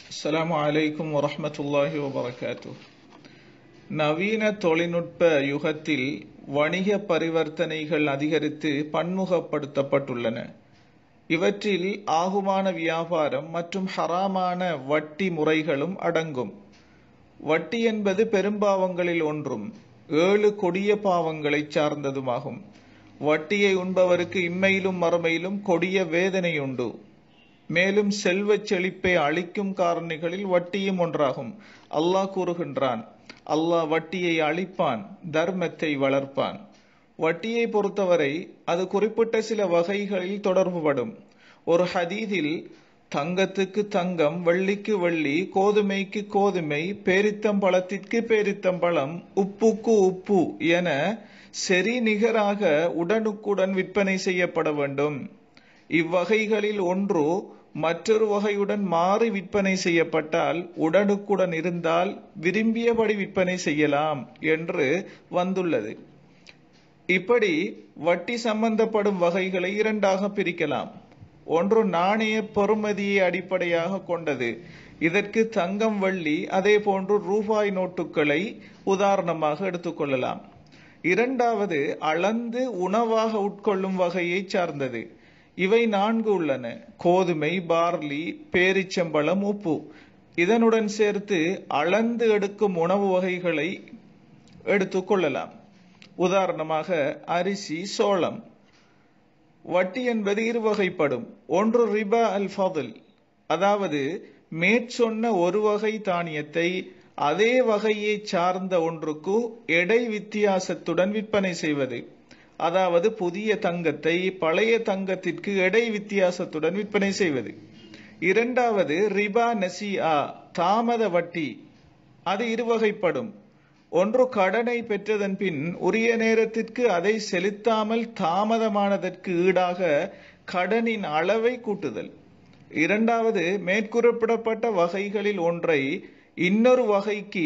அஸ்ஸலாமு அலைக்கும் வரஹ்மத்துல்லாஹி வபரகாத்து நவீன தொழில்நுட்ப யுகத்தில் வணிக பரிவர்த்தனைகள் அதிகரித்து பன்முகப்படுத்தப்பட்டுள்ளன இவற்றில் ஆகுமான வியாபாரம் மற்றும் ஹராமான வட்டி முறைகளும் அடங்கும் வட்டி என்பது பெரும்பாவங்களில் ஒன்றும் ஏழு கொடிய பாவங்களை சார்ந்ததுமாகும் வட்டியை உண்பவருக்கு இம்மையிலும் மறுமையிலும் கொடிய வேதனை உண்டு மேலும் செல்வச் செழிப்பை அளிக்கும் காரணிகளில் வட்டியும் ஒன்றாகும் அல்லாஹ் கூறுகின்றான் அல்லாஹ் வட்டியை அழிப்பான் தர்மத்தை வளர்ப்பான் வட்டியை பொறுத்தவரை அது குறிப்பிட்ட சில வகைகளில் தொடர்புபடும் ஒரு ஹதீதில் தங்கத்துக்கு தங்கம் வெள்ளிக்கு வெள்ளி கோதுமைக்கு கோதுமை பேரித்தம்பழத்திற்கு பேரித்தம்பழம் உப்புக்கு உப்பு என சரி நிகராக உடனுக்குடன் விற்பனை செய்யப்பட வேண்டும் இவ்வகைகளில் ஒன்று மற்றொரு வகையுடன் மாறி விற்பனை செய்யப்பட்டால் உடனுக்குடன் இருந்தால் விரும்பியபடி விற்பனை செய்யலாம் என்று வந்துள்ளது இப்படி வட்டி சம்பந்தப்படும் வகைகளை இரண்டாக பிரிக்கலாம் ஒன்று நாணய பெறுமதியை அடிப்படையாக கொண்டது இதற்கு தங்கம் வெள்ளி அதே போன்று ரூபாய் நோட்டுகளை உதாரணமாக எடுத்துக்கொள்ளலாம் இரண்டாவது அளந்து உணவாக உட்கொள்ளும் வகையை சார்ந்தது இவை நான்கு உள்ளன கோதுமை பார்லி பேரிச்சம்பழம் உப்பு இதனுடன் சேர்த்து அளந்து எடுக்கும் உணவு வகைகளை எடுத்துக்கொள்ளலாம் உதாரணமாக அரிசி சோளம் வட்டி என்பது இரு வகைப்படும் ஒன்று ரிபா அல் ஃபதில் அதாவது மேற்சொன்ன ஒரு வகை தானியத்தை அதே வகையை சார்ந்த ஒன்றுக்கு எடை வித்தியாசத்துடன் விற்பனை செய்வது அதாவது புதிய தங்கத்தை பழைய தங்கத்திற்கு எடை வித்தியாசத்துடன் விற்பனை செய்வது இரண்டாவது ரிபா நசியா தாமத வட்டி அது இருவகைப்படும் ஒன்று கடனை பெற்றதன் பின் உரிய நேரத்திற்கு அதை செலுத்தாமல் தாமதமானதற்கு ஈடாக கடனின் அளவை கூட்டுதல் இரண்டாவது மேற்குறிப்பிடப்பட்ட வகைகளில் ஒன்றை இன்னொரு வகைக்கு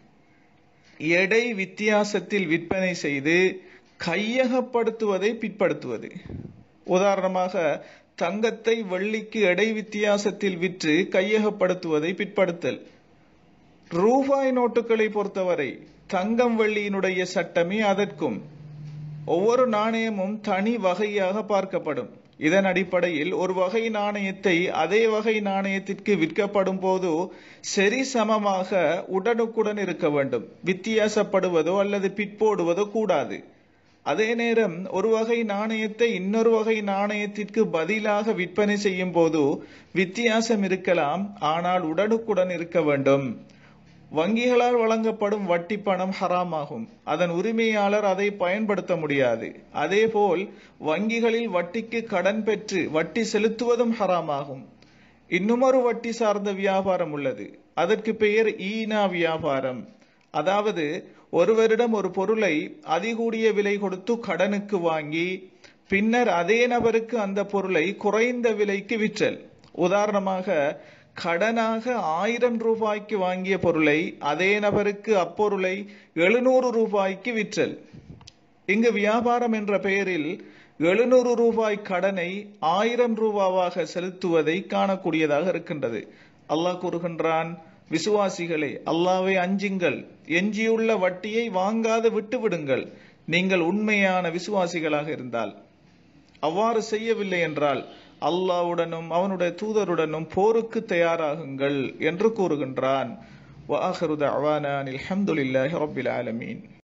எடை வித்தியாசத்தில் விற்பனை செய்து கையகப்படுத்துவதை பிற்படுத்துவது உதாரணமாக தங்கத்தை வெள்ளிக்கு எடை வித்தியாசத்தில் விற்று கையகப்படுத்துவதை பிற்படுத்தல் ரூபாய் நோட்டுகளை பொறுத்தவரை தங்கம் வெள்ளியினுடைய சட்டமே அதற்கும் ஒவ்வொரு நாணயமும் தனி வகையாக பார்க்கப்படும் இதன் அடிப்படையில் ஒரு வகை நாணயத்தை அதே வகை நாணயத்திற்கு விற்கப்படும் போது சரி சமமாக உடனுக்குடன் இருக்க வேண்டும் வித்தியாசப்படுவதோ அல்லது பிற்போடுவதோ கூடாது அதே நேரம் ஒரு வகை நாணயத்தை இன்னொரு வகை நாணயத்திற்கு பதிலாக விற்பனை செய்யும் போது வித்தியாசம் இருக்கலாம் ஆனால் உடனுக்குடன் இருக்க வேண்டும் வங்கிகளால் வழங்கப்படும் வட்டி பணம் ஹராமாகும் அதன் உரிமையாளர் அதை பயன்படுத்த முடியாது அதேபோல் வங்கிகளில் வட்டிக்கு கடன் பெற்று வட்டி செலுத்துவதும் ஹராமாகும் இன்னுமொரு வட்டி சார்ந்த வியாபாரம் உள்ளது அதற்கு பெயர் ஈனா வியாபாரம் அதாவது ஒருவரிடம் ஒரு பொருளை அதிகூடிய விலை கொடுத்து கடனுக்கு வாங்கி பின்னர் அதே நபருக்கு அந்த பொருளை குறைந்த விலைக்கு விற்றல் உதாரணமாக கடனாக ஆயிரம் ரூபாய்க்கு வாங்கிய பொருளை அதே நபருக்கு அப்பொருளை எழுநூறு ரூபாய்க்கு விற்றல் இங்கு வியாபாரம் என்ற பெயரில் எழுநூறு ரூபாய் கடனை ஆயிரம் ரூபாவாக செலுத்துவதை காணக்கூடியதாக இருக்கின்றது அல்லாஹ் கூறுகின்றான் விசுவாசிகளே அல்லாவை அஞ்சுங்கள் எஞ்சியுள்ள வட்டியை வாங்காது விட்டு விடுங்கள் நீங்கள் உண்மையான விசுவாசிகளாக இருந்தால் அவ்வாறு செய்யவில்லை என்றால் அல்லாவுடனும் அவனுடைய தூதருடனும் போருக்கு தயாராகுங்கள் என்று கூறுகின்றான் வாஹருத அவானான் அல்ஹம்துலில்லாஹி ரப்பில் ஆலமீன்